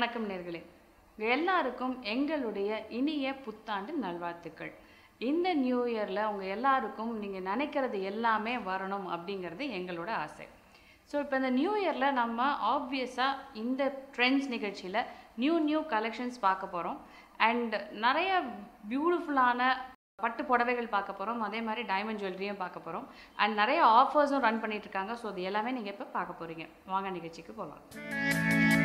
வணக்கம் நேர்களே எல்லாருக்கும் எங்களுடைய இனிய புத்தாண்டு நல்வாழ்த்துக்கள் இந்த நியூ இயரில் உங்க எல்லாருக்கும் நீங்கள் நினைக்கிறது எல்லாமே வரணும் அப்படிங்கிறது எங்களோட ஆசை ஸோ இப்போ இந்த நியூ இயரில் நம்ம ஆப்வியஸாக இந்த ட்ரெண்ட்ஸ் நிகழ்ச்சியில் நியூ நியூ கலெக்ஷன்ஸ் பார்க்க போகிறோம் அண்ட் நிறைய பியூட்டிஃபுல்லான பட்டு புடவைகள் பார்க்க போகிறோம் அதே மாதிரி டைமண்ட் ஜுவல்லரியும் பார்க்க போகிறோம் அண்ட் நிறைய ஆஃபர்ஸும் ரன் பண்ணிட்டு இருக்காங்க ஸோ அது எல்லாமே நீங்கள் இப்போ பார்க்க போகிறீங்க வாங்க நிகழ்ச்சிக்கு போகலாம்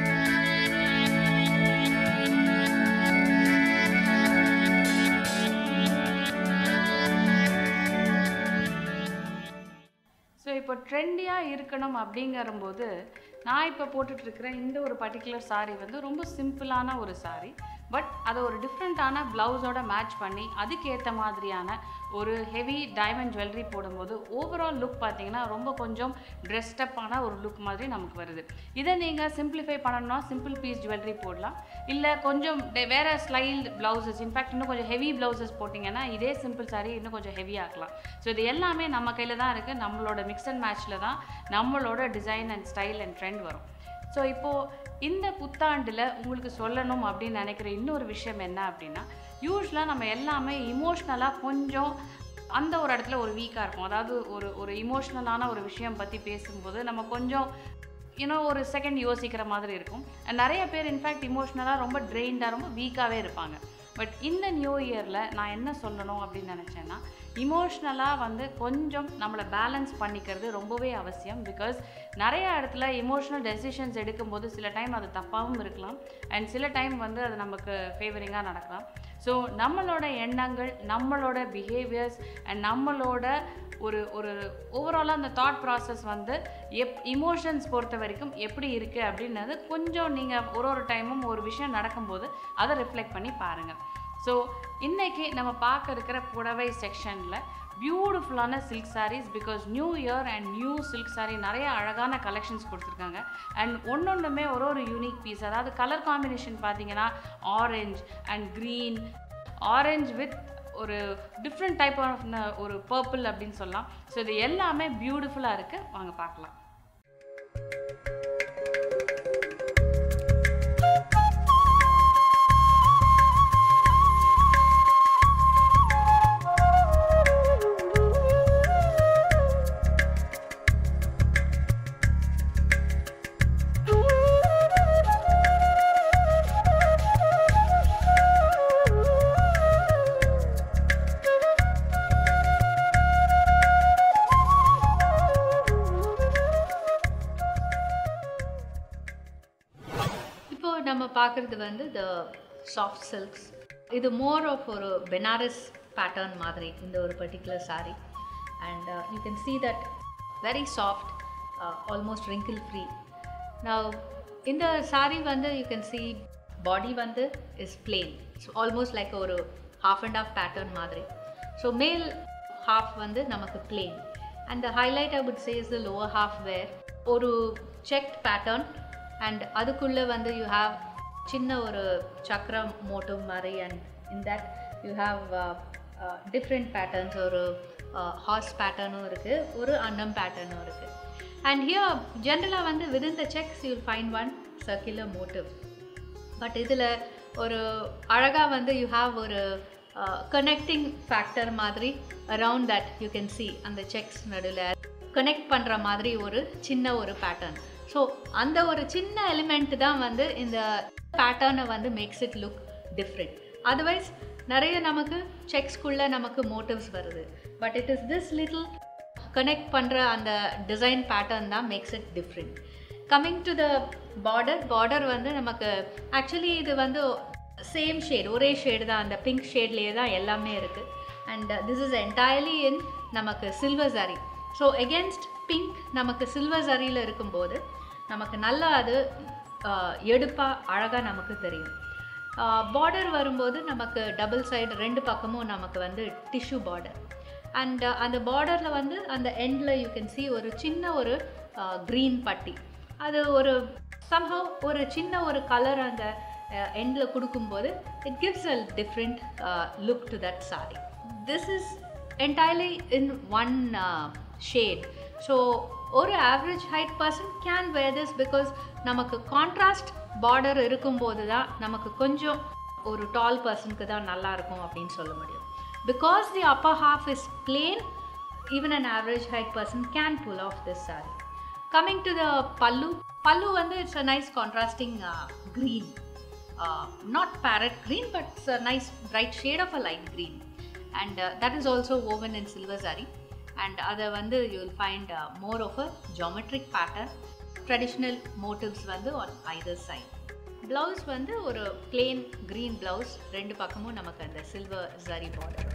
ஸோ இப்போ ட்ரெண்டியாக இருக்கணும் அப்படிங்கறம்போது நான் இப்போ போட்டுட்ருக்கிற இந்த ஒரு பர்டிகுலர் saree வந்து ரொம்ப சிம்பிளான ஒரு saree பட் அதை ஒரு டிஃப்ரெண்ட்டான ப்ளவுஸோட மேட்ச் பண்ணி அதுக்கேற்ற மாதிரியான ஒரு ஹெவி டைமண்ட் ஜுவல்லரி போடும்போது ஓவரால் லுக் பார்த்தீங்கன்னா ரொம்ப கொஞ்சம் ட்ரெஸ்டப்பான ஒரு லுக் மாதிரி நமக்கு வருது இதை நீங்கள் சிம்பிளிஃபை பண்ணணும்னா சிம்பிள் பீஸ் ஜுவல்லரி போடலாம் இல்லை கொஞ்சம் டெ- வேற ஸ்லைல்டு ப்ளவுசஸ் இன்ஃபேக்ட் இன்னும் கொஞ்சம் ஹெவி ப்ளவுசஸ் போட்டிங்கன்னா இதே சிம்பிள் saree இன்னும் கொஞ்சம் ஹெவியாக்கலாம் ஸோ இது எல்லாமே நம்ம கையில் தான் இருக்குது நம்மளோட மிக்ஸ் அண்ட் மேட்ச்சில் தான் நம்மளோட design and style and trend வரும் ஸோ இப்போது இந்த புத்தாண்டில் உங்களுக்கு சொல்லணும் அப்படின்னு நினைக்கிற இன்னொரு விஷயம் என்ன அப்படின்னா யூஸ்வலாக நம்ம எல்லாமே இமோஷ்னலாக கொஞ்சம் அந்த ஒரு இடத்துல ஒரு வீக்காக இருக்கும் அதாவது ஒரு ஒரு இமோஷ்னலான ஒரு விஷயம் பற்றி பேசும்போது நம்ம கொஞ்சம் இன்னும் ஒரு செகண்ட் யோசிக்கிற மாதிரி இருக்கும் And நிறைய பேர் இன்ஃபேக்ட் இமோஷ்னலாக ரொம்ப ட்ரெயின்டாக ரொம்ப வீக்காகவே இருப்பாங்க பட் இந்த நியூ இயரில் நான் என்ன சொல்லணும் அப்படின்னு நினச்சேன்னா இமோஷ்னலாக வந்து கொஞ்சம் நம்மளை பேலன்ஸ் பண்ணிக்கிறது ரொம்பவே அவசியம் பிகாஸ் நிறைய இடத்துல இமோஷ்னல் டெசிஷன்ஸ் எடுக்கும்போது சில டைம் அது தப்பாகவும் இருக்கலாம் அண்ட் சில டைம் வந்து அது நமக்கு ஃபேவரிங்காக நடக்கலாம் ஸோ நம்மளோட எண்ணங்கள் நம்மளோட பிஹேவியர்ஸ் அண்ட் நம்மளோட ஒரு ஒரு ஓவராலாக அந்த தாட் ப்ராசஸ் வந்து எப் இமோஷன்ஸ் பொறுத்த வரைக்கும் எப்படி இருக்குது அப்படின்றது கொஞ்சம் நீங்கள் ஒரு ஒரு டைமும் ஒரு விஷயம் நடக்கும்போது அதை ரிஃப்ளெக்ட் பண்ணி பாருங்கள் ஸோ இன்னைக்கு நம்ம பார்க்க இருக்கிற புடவை செக்ஷனில் பியூட்டிஃபுல்லான silk sarees because new year and new silk saree நிறைய அழகான கலெக்ஷன்ஸ் கொடுத்துருக்காங்க அண்ட் ஒன்னொன்றுமே ஒரு ஒரு யூனிக் பீஸ் அதாவது கலர் காம்பினேஷன் பார்த்தீங்கன்னா orange and green orange with ஒரு டிஃப்ரெண்ட் டைப் ஆஃப் ஒரு பர்பிள் அப்படின்னு சொல்லலாம் ஸோ இது எல்லாமே பியூட்டிஃபுல்லாக இருக்குது வாங்க பார்க்கலாம் இப்போ நம்ம பார்க்குறது வந்து த சாஃப்ட் சில்க்ஸ் இது மோர் ஆஃப் ஒரு பெனாரஸ் பேட்டர்ன் மாதிரி இந்த ஒரு particular saree and you can see that very soft almost wrinkle free நான் இந்த saree வந்து யூ கேன் see பாடி வந்து is plain so almost like ஒரு half அண்ட் half பேட்டர்ன் மாதிரி ஸோ மேல் half வந்து நமக்கு plain and the highlight I would say is the lower half where ஒரு செக்ட் பேட்டர்ன் அண்ட் அதுக்குள்ளே வந்து யூ ஹாவ் சின்ன ஒரு சக்கரம் மோட்டிவ் மாதிரி and in that you have different patterns ஒரு ஹார்ஸ் பேட்டர்னும் இருக்குது ஒரு அன்னம் பேட்டர்னும் இருக்குது அண்ட் ஹியர் ஜென்ரலாக வந்து within the checks you find one circular motif but இதில் ஒரு அழகாக வந்து யூ ஹாவ் ஒரு கனெக்டிங் ஃபேக்டர் மாதிரி around that you can see அந்த செக்ஸ் நடுவில் கனெக்ட் பண்ணுற மாதிரி ஒரு சின்ன ஒரு பேட்டர்ன் ஸோ அந்த ஒரு சின்ன எலிமெண்ட் தான் வந்து இந்த பேட்டர்னை வந்து makes it look different otherwise நிறைய நமக்கு செக்ஸ்குள்ளே நமக்கு மோட்டிவ்ஸ் வருது but it is this little connect பண்ணுற அந்த டிசைன் பேட்டர்ன் தான் makes it different coming to the border border வந்து நமக்கு ஆக்சுவலி இது வந்து சேம் ஷேட் ஒரே ஷேடு தான் அந்த பிங்க் ஷேட்லேயே தான் எல்லாமே இருக்குது and this is entirely in நமக்கு silver saree so against pink நமக்கு சில்வர் சரியில் இருக்கும்போது நமக்கு நல்லா அது எடுப்பாக அழகாக நமக்கு தெரியும் பார்டர் வரும்போது நமக்கு டபுள் சைடு ரெண்டு பக்கமும் நமக்கு வந்து டிஷ்யூ பார்டர் அண்ட் அந்த பார்டரில் வந்து அந்த எண்டில் யூ கேன் see ஒரு சின்ன ஒரு க்ரீன் பட்டி அது ஒரு somehow ஒரு சின்ன ஒரு கலர் அந்த எண்டில் கொடுக்கும்போது it gives a different look to that saree this is entirely in one uh, shade so ஒரு average height person can wear this because நமக்கு கான்ட்ராஸ்ட் பார்டர் இருக்கும்போது தான் நமக்கு கொஞ்சம் ஒரு டால் பர்சனுக்கு தான் நல்லா இருக்கும் அப்படின்னு சொல்ல முடியும் because the upper half is plain even an average height person can pull off this saree coming to the pallu pallu வந்து it's a nice contrasting green uh, not parrot green but it's a nice bright shade of a light green and uh, that is also woven in silver zari and அதை வந்து you will find uh, more of a geometric pattern traditional motives வந்து on either side blouse வந்து ஒரு plain green blouse ரெண்டு பக்கமும் நமக்கு அந்த silver zari border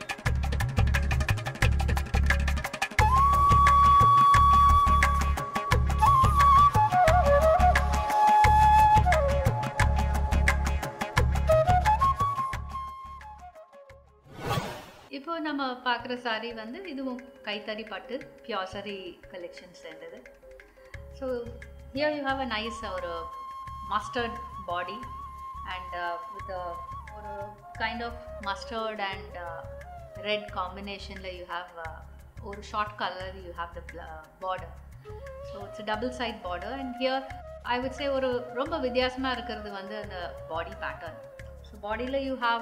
இப்போ நம்ம பார்க்குற saree வந்து இதுவும் கைத்தறி பட்டு பியோர் saree கலெக்ஷன் சேர்ந்தது so here you have a nice ஒரு மஸ்டர்ட் பாடி அண்ட் வித் ஒரு kind of mustard and red காம்பினேஷனில் யூ ஹாவ் ஒரு shot colour you have the border so it's double side border and here I would say ஒரு ரொம்ப வித்தியாசமாக இருக்கிறது வந்து அந்த பாடி பேட்டர்ன் ஸோ பாடியில் you have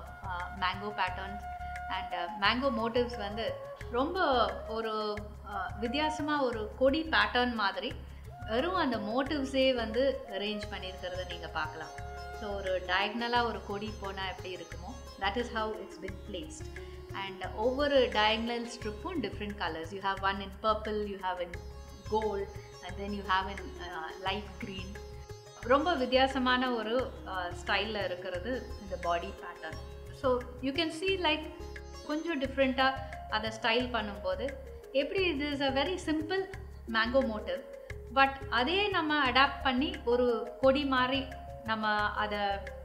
mango patterns and mango motifs வந்து ரொம்ப ஒரு வித்தியாசமாக ஒரு கொடி பேட்டர்ன் மாதிரி வெறும் அந்த மோட்டிவ்ஸே வந்து அரேஞ்ச் பண்ணியிருக்கிறத நீங்கள் பார்க்கலாம் ஸோ ஒரு டயக்னலாக ஒரு கொடி போனால் எப்படி இருக்குமோ that is how it's pin placed and ஒவ்வொரு டயக்னல் ஸ்ட்ரிப்பும் different colours you have one in purple you have in gold and then you have in light green ரொம்ப வித்தியாசமான ஒரு ஸ்டைலில் இருக்கிறது இந்த body pattern so you can see like கொஞ்சம் டிஃப்ரெண்ட்டாக அதை ஸ்டைல் பண்ணும்போது எப்படி இது is a very simple mango motif but அதே நம்ம அடாப்ட் பண்ணி ஒரு கொடி மாதிரி நம்ம அதை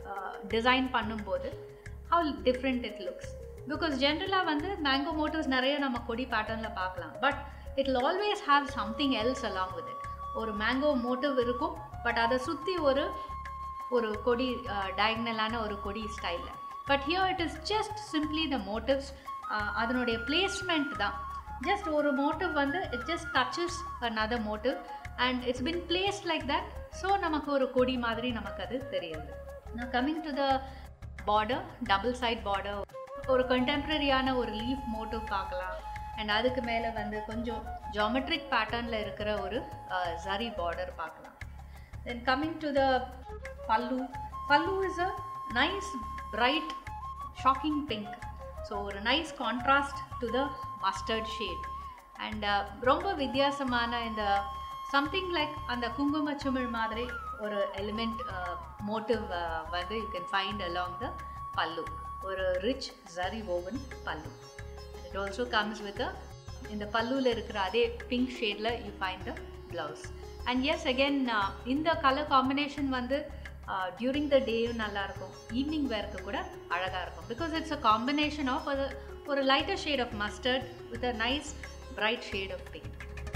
டிசைன் பண்ணும்போது how different it looks because ஜென்ரலாக வந்து மேங்கோ மோட்டிவ்ஸ் நிறைய நம்ம கொடி பேட்டர்னில் பார்க்கலாம் but it will always have something else along with it ஒரு மேங்கோ மோட்டிவ் இருக்கும் பட் அதை சுற்றி ஒரு ஒரு கொடி டயக்னலான ஒரு கொடி ஸ்டைலில் but here it is just simply the motifs அதனுடைய பிளேஸ்மெண்ட் தான் ஜஸ்ட் ஒரு மோட்டிவ் வந்து it just touches another motif and it's pin placed like that so நமக்கு ஒரு கொடி மாதிரி நமக்கு அது தெரியுது நான் coming to the border double side border ஒரு கண்டெம்ப்ரரியான ஒரு லீஃப் மோட்டிவ் பார்க்கலாம் அண்ட் அதுக்கு மேலே வந்து கொஞ்சம் ஜாமெட்ரிக் பேட்டர்னில் இருக்கிற ஒரு ஜரி பார்டர் பார்க்கலாம் then coming to the pallu pallu is a nice bright shocking pink so ஒரு nice contrast to the mustard shade and ரொம்ப வித்தியாசமான இந்த சம்திங் லைக் அந்த குங்குமச்சுமிழ் மாதிரி ஒரு எலிமெண்ட் மோட்டிவ் வந்து you can find along the pallu ஒரு rich zari woven pallu it also comes with இந்த பல்லுவில் இருக்கிற அதே பிங்க் ஷேடில் you find the blouse and as again இந்த கலர் காம்பினேஷன் வந்து டியூரிங் த டேயும் நல்லாயிருக்கும் ஈவினிங் வேர்க்கு கூட அழகாக இருக்கும் because it's a combination of அது ஒரு lighter shade of mustard with a nice bright shade of pink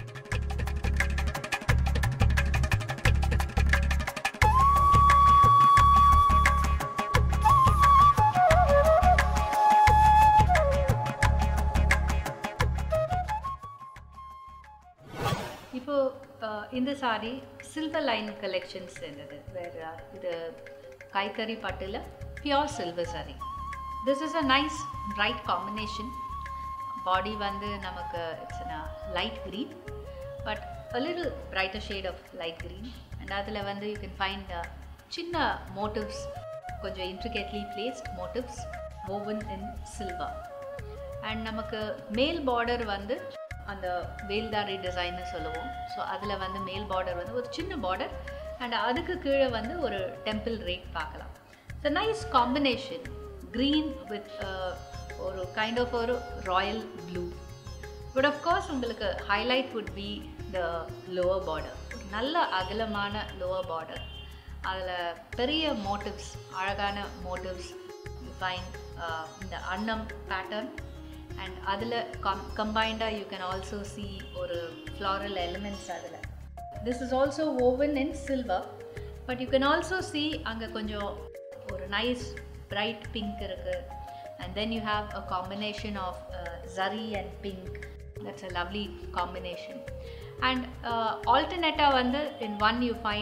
இப்போ அஹ், இந்த சாரி சில்வர் லைன் கலெக்ஷன்ஸ் இருந்தது வேறு இது கைத்தறி பட்டில் pure silver saree this is a nice bright combination body வந்து நமக்கு it's light green but a little brighter shade of light green and அதில் வந்து யூ கேன் ஃபைண்ட் சின்ன மோட்டிவ்ஸ் கொஞ்சம் intricately placed motifs woven in silver and நமக்கு மேல் border வந்து அந்த வேல்தாரி டிசைன்னு சொல்லுவோம் ஸோ அதில் வந்து மேல் பார்டர் வந்து ஒரு சின்ன பார்டர் அண்ட் அதுக்கு கீழே வந்து ஒரு டெம்பிள் ரேக் பார்க்கலாம் so nice combination green with ஒரு கைண்ட் ஆஃப் ஒரு ராயல் ப்ளூ பட் கோர்ஸ் உங்களுக்கு highlight would be the lower border ஒரு நல்ல அகலமான லோவர் பார்டர் அதில் பெரிய மோட்டிவ்ஸ் அழகான மோட்டிவ்ஸ் ஃபைன் இந்த அன்னம் பேட்டர்ன் அண்ட் அதில் கம் கம்பைண்டாக யூ கேன் ஆல்சோ see ஒரு ஃப்ளாரல் எலிமெண்ட்ஸ் அதில் this is also woven in silver but you can also see அங்கே கொஞ்சம் ஒரு நைஸ் பிரைட் பிங்க் இருக்குது and then you have a combination of zari and pink that's a lovely combination and ஆல்டர்னேட்டாக வந்து in one you find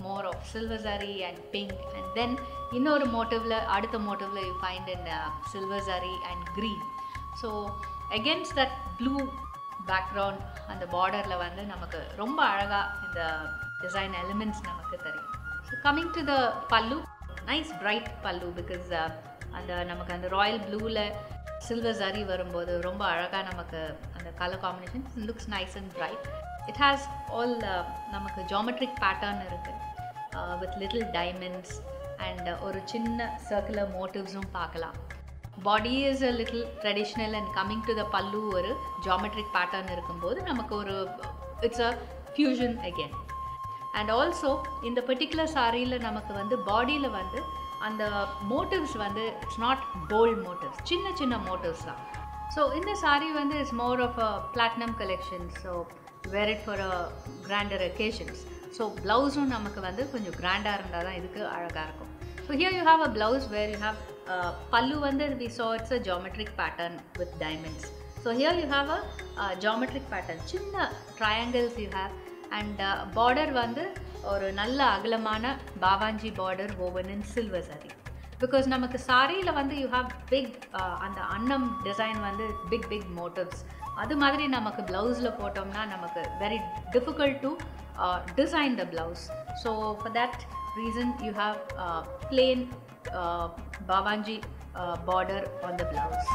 more of silver zari and pink and then இன்னொரு மோட்டிவ்ல அடுத்த மோட்டிவ்ல you find in silver zari and green so against that blue background அந்த பார்டரில் வந்து நமக்கு ரொம்ப அழகாக இந்த டிசைன் எலிமெண்ட்ஸ் நமக்கு தெரியும் ஸோ கம்மிங் டு த பல்லு நைஸ் பிரைட் பல்லு பிகாஸ் அந்த நமக்கு அந்த ராயல் ப்ளூவில் சில்வர் ஜரி வரும்போது ரொம்ப அழகாக நமக்கு அந்த colour combination looks nice and bright it has all நமக்கு ஜாமெட்ரிக் பேட்டர்ன் இருக்குது வித் லிட்டில் டைமண்ட்ஸ் அண்ட் ஒரு சின்ன சர்க்குலர் மோட்டிவ்ஸும் பார்க்கலாம் body is a little traditional and coming to the pallu ஒரு ஜாமெட்ரிக் பேட்டர்ன் இருக்கும்போது நமக்கு ஒரு it's a fusion again and also இந்த பர்டிகுலர் சாரியில் நமக்கு வந்து பாடியில் வந்து அந்த மோட்டிவ்ஸ் வந்து இட்ஸ் நாட் போல்ட் மோட்டிவ்ஸ் சின்ன சின்ன மோட்டிவ்ஸ் தான் ஸோ இந்த சாரி வந்து it's more of a platinum collection so wear it for a grander occasions so ப்ளவுஸும் நமக்கு வந்து கொஞ்சம் கிராண்டாக இருந்தால் தான் இதுக்கு அழகாக இருக்கும் so here you have a blouse where you have pallu வந்து we saw it's a geometric pattern with diamonds so here you have a geometric pattern சின்ன triangles you have and border வந்து ஒரு நல்ல அகலமான பாவாஞ்சி பார்டர் ஓவன் இன் சில்வர் சரி because நமக்கு சாரியில் வந்து யூ ஹாவ் பிக் அந்த அன்னம் டிசைன் வந்து பிக் பிக் மோட்டிவ்ஸ் அது மாதிரி நமக்கு ப்ளவுஸில் போட்டோம்னா நமக்கு very difficult to design the blouse so for that reason you have plain பாவாஞ்சி பார்டர் ஆன் த ப்ளவுஸ்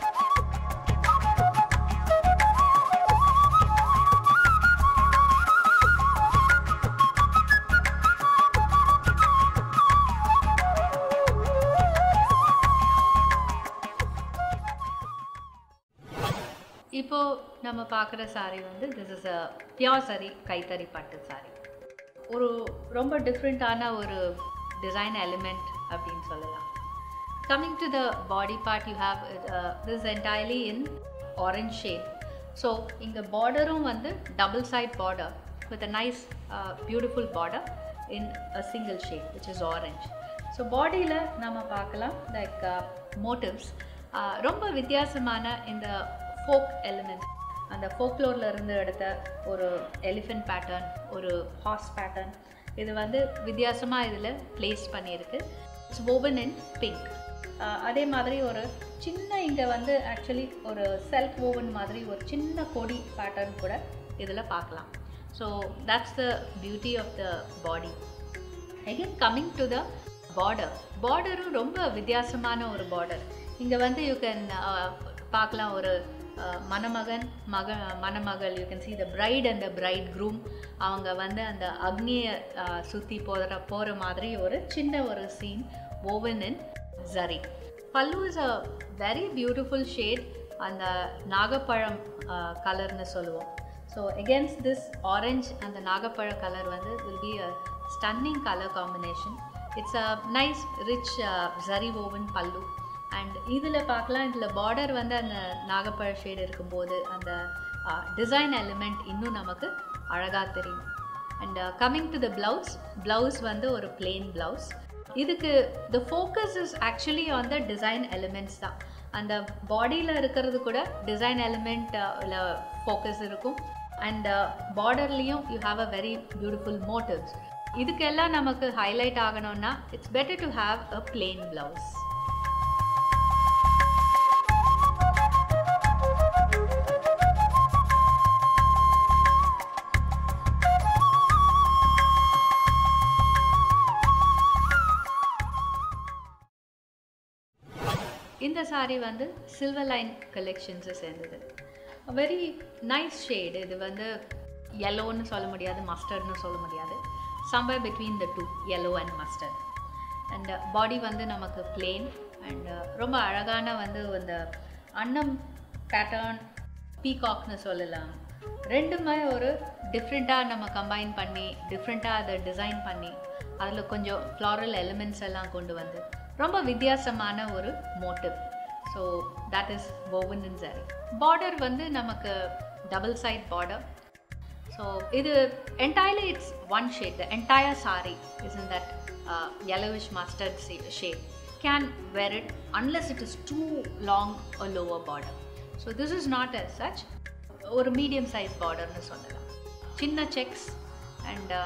இப்போது நம்ம பார்க்குற சாரி வந்து this is a pure saree கைத்தறி பட்டு சாரி ஒரு ரொம்ப டிஃப்ரெண்ட்டான ஒரு டிசைன் எலிமெண்ட் அப்படின்னு சொல்லலாம் coming to the body part you have this entirely in orange shade so இங்கே பார்டரும் வந்து double side border with a nice beautiful border in a single shade which is orange so பாடியில் நம்ம பார்க்கலாம் like motives ரொம்ப வித்தியாசமான இந்த folk element அந்த ஃபோக்லோரில் இருந்து எடுத்த ஒரு எலிஃபென்ட் பேட்டர்ன் ஒரு ஹார்ஸ் பேட்டர்ன் இது வந்து வித்தியாசமாக இதில் ப்ளேஸ் பண்ணியிருக்கு இட்ஸ் ஓவன் இன் பிங்க் அதே மாதிரி ஒரு சின்ன இங்கே வந்து ஆக்சுவலி ஒரு செல்ஃப் ஓவன் மாதிரி ஒரு சின்ன கொடி பேட்டர்ன் கூட இதில் பார்க்கலாம் so that's the beauty of the body again coming to the border பார்டரும் ரொம்ப வித்தியாசமான ஒரு பார்டர் இங்கே வந்து யூ கேன் பார்க்கலாம் ஒரு மணமகன் மக மணமகள் you can see the bride and the bride groom அவங்க வந்து அந்த அக்னியை சுற்றி போகிற போகிற மாதிரி ஒரு சின்ன ஒரு scene oven in zari pallu is a very beautiful shade அந்த நாகப்பழம் கலர்னு சொல்லுவோம் ஸோ எகென்ஸ்ட் திஸ் ஆரஞ்ச் அந்த நாகப்பழ கலர் வந்து will be a stunning colour combination it's a nice rich zari woven pallu and இதில் பார்க்கலாம் இதில் பார்டர் வந்து அந்த நாகப்பழ ஷேடு இருக்கும்போது அந்த டிசைன் எலிமெண்ட் இன்னும் நமக்கு அழகாக தெரியும் and coming to the blouse blouse வந்து ஒரு பிளெயின் ப்ளவுஸ் இதுக்கு the focus is actually on the design elements தான் அந்த பாடியில் இருக்கிறது கூட டிசைன் எலிமெண்ட்டில் ஃபோக்கஸ் இருக்கும் அண்ட் பார்டர்லேயும் you have a very beautiful motifs இதுக்கெல்லாம் நமக்கு ஹைலைட் ஆகணும்னா it's better to have a plain blouse இந்த சாரீ வந்து சில்வர் லைன் கலெக்ஷன்ஸை சேர்ந்தது வெரி நைஸ் ஷேடு இது வந்து எல்லோன்னு சொல்ல முடியாது மஸ்டர்ட்னு சொல்ல முடியாது somewhere between the two yellow and mustard and body வந்து நமக்கு பிளெயின் அண்ட் ரொம்ப அழகான வந்து இந்த அன்னம் பேட்டர்ன் பீகாக்னு சொல்லலாம் ரெண்டுமே ஒரு டிஃப்ரெண்ட்டாக நம்ம கம்பைன் பண்ணி டிஃப்ரெண்ட்டாக அதை டிசைன் பண்ணி அதில் கொஞ்சம் ஃப்ளாரல் எலிமெண்ட்ஸ் எல்லாம் கொண்டு வந்து ரொம்ப வித்தியாசமான ஒரு motif so that is woven in saree border வந்து நமக்கு டபுள் சைட் பார்டர் ஸோ இது entirely it's one shade the entire sari is in that yellowish mustard shade can wear it unless it is too long or lower border so this is not as such ஒரு medium size பார்டர்னு சொல்லலாம் சின்ன checks and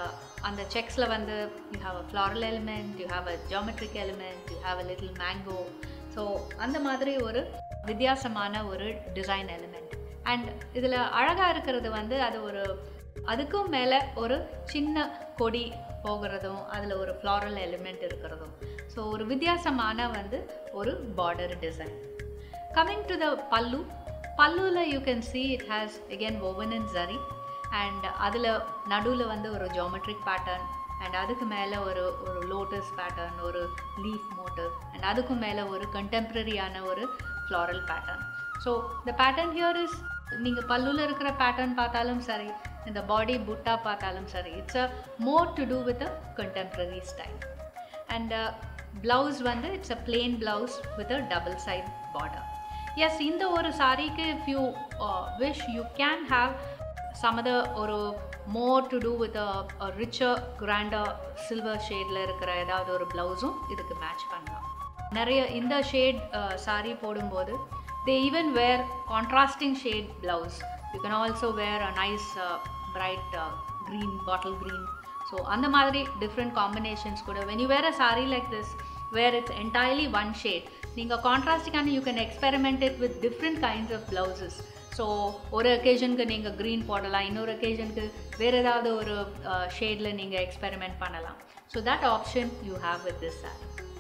அந்த செக்ஸில் வந்து you have a floral element you have a geometric element you have a little mango so அந்த மாதிரி ஒரு வித்தியாசமான ஒரு டிசைன் எலிமெண்ட் அண்ட் இதில் அழகாக இருக்கிறது வந்து அது ஒரு அதுக்கும் மேலே ஒரு சின்ன கொடி போகிறதும் அதில் ஒரு ஃப்ளாரல் எலிமெண்ட் இருக்கிறதும் ஸோ ஒரு வித்தியாசமான வந்து ஒரு border design coming to the pallu பல்லுவில் you can see it has again woven in zari and அதில் நடுவில் வந்து ஒரு ஜாமெட்ரிக் பேட்டர்ன் அண்ட் அதுக்கு மேலே ஒரு ஒரு லோட்டஸ் பேட்டர்ன் ஒரு லீஃப் மோட்டிவ் அண்ட் அதுக்கு மேலே ஒரு கண்டெம்ப்ரரியான ஒரு floral pattern so the pattern here is நீங்கள் பல்லுல இருக்கிற பேட்டர்ன் பார்த்தாலும் சரி இந்த பாடி புட்டா பார்த்தாலும் சரி it's a more to do with a contemporary style and blouse வந்து it's a plain blouse with a double side border as இந்த ஒரு சாரீக்கு if you wish you can have some other ஒரு more to do with a richer grander silver ஷேடில் இருக்கிற ஏதாவது ஒரு ப்ளவுஸும் இதுக்கு மேட்ச் பண்ணலாம் நிறைய இந்த ஷேட் சாரீ போடும்போது they even wear contrasting shade blouse you can also wear a nice bright green bottle green so அந்த மாதிரி டிஃப்ரெண்ட் காம்பினேஷன்ஸ் கூட when you wear a sari like this where it's entirely one shade நீங்கள் கான்ட்ராஸ்டிக்கான you can experiment it with different kinds of blouses so ஒரு ஒகேஷனுக்கு நீங்கள் green போடலாம் இன்னொரு ஒகேஷனுக்கு வேறு ஏதாவது ஒரு ஷேடில் நீங்கள் எக்ஸ்பெரிமெண்ட் பண்ணலாம் so that option you have with this sari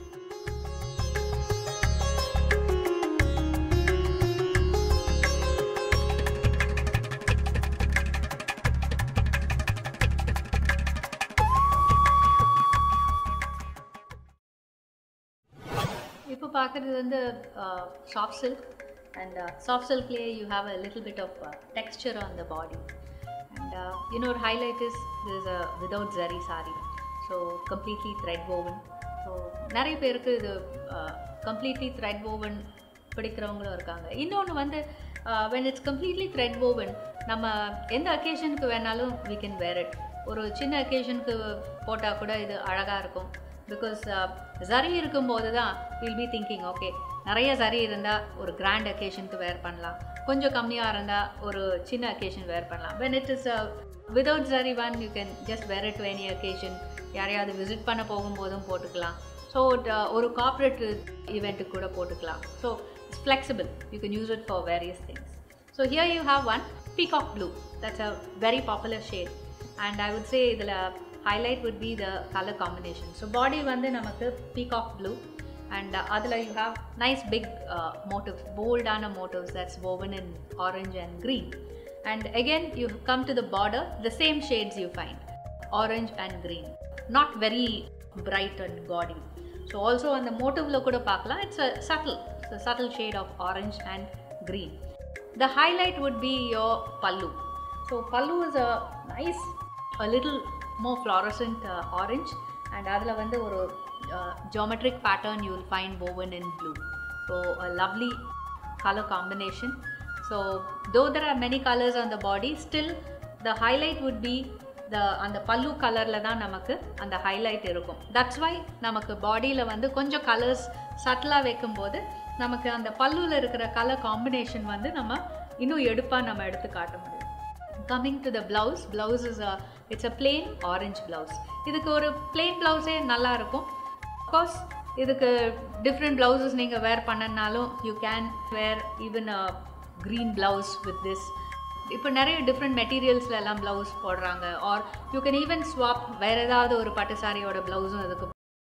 இப்போ பார்க்குறது வந்து சாஃப்ட் சில்க் அண்ட் சாஃப்ட் சில்க்லேயே you have a little bit of texture on the body and இன்னொரு highlight is this a without zari sari so completely thread woven so நிறைய பேருக்கு இது completely thread oven பிடிக்கிறவங்களும் இருக்காங்க இன்னொன்று வந்து when it's completely thread woven நம்ம எந்த அக்கேஷனுக்கு வேணாலும் we can wear it ஒரு சின்ன அக்கேஷனுக்கு போட்டால் கூட இது அழகாக இருக்கும் பிகாஸ் சரி இருக்கும்போது தான் வில் பி திங்கிங் ஓகே நிறைய சரி இருந்தால் ஒரு கிராண்ட் அக்கேஷனுக்கு வேர் பண்ணலாம் கொஞ்சம் கம்மியாக இருந்தால் ஒரு சின்ன அக்கேஷன் வேர் பண்ணலாம் when it is without zari one you can just wear to any occasion யாரையாவது விசிட் பண்ண போகும்போதும் போட்டுக்கலாம் ஸோ ஒரு கார்ப்பரேட் ஈவெண்ட்டுக்கு கூட போட்டுக்கலாம் so it's flexible you can use it for various things so here you have one peacock blue that's a very popular shade and I would say இதில் highlight would be the color combination so body வந்து நமக்கு peacock blue and அதில் you have nice big motifs போல்டான மோட்டிவ்ஸ் that's woven in orange and green and again you come to the border the same shades you find orange and green not very bright and gaudy so also on the motive கூட பார்க்கலாம் it's a subtle it's a subtle shade of orange and green the highlight would be your pallu so pallu is a nice a little more fluorescent uh, orange and அதில் வந்து ஒரு uh, geometric pattern you will find woven in blue so a lovely color combination so though there are many colors on the body still the highlight would be the அந்த பல்லு கலரில் தான் நமக்கு அந்த highlight இருக்கும் தட்ஸ் வை நமக்கு பாடியில் வந்து கொஞ்சம் கலர்ஸ் சட்டிலாக வைக்கும்போது நமக்கு அந்த பல்லுவில் இருக்கிற கலர் காம்பினேஷன் வந்து நம்ம இன்னும் எடுப்பாக நம்ம எடுத்து காட்ட முடியும் coming to the blouse blouse is a it's a plain orange blouse இதுக்கு ஒரு பிளெயின் ப்ளவுஸே நல்லா இருக்கும் கோர்ஸ் இதுக்கு டிஃப்ரெண்ட் ப்ளவுசஸ் நீங்கள் வேர் பண்ணனாலும் you can wear even a green blouse with this இப்போ நிறைய டிஃப்ரெண்ட் மெட்டீரியல்ஸில் எல்லாம் ப்ளவுஸ் போடுறாங்க or you can even swap வேறு ஏதாவது ஒரு பட்டு சாரியோட ப்ளவுஸும் இதுக்கு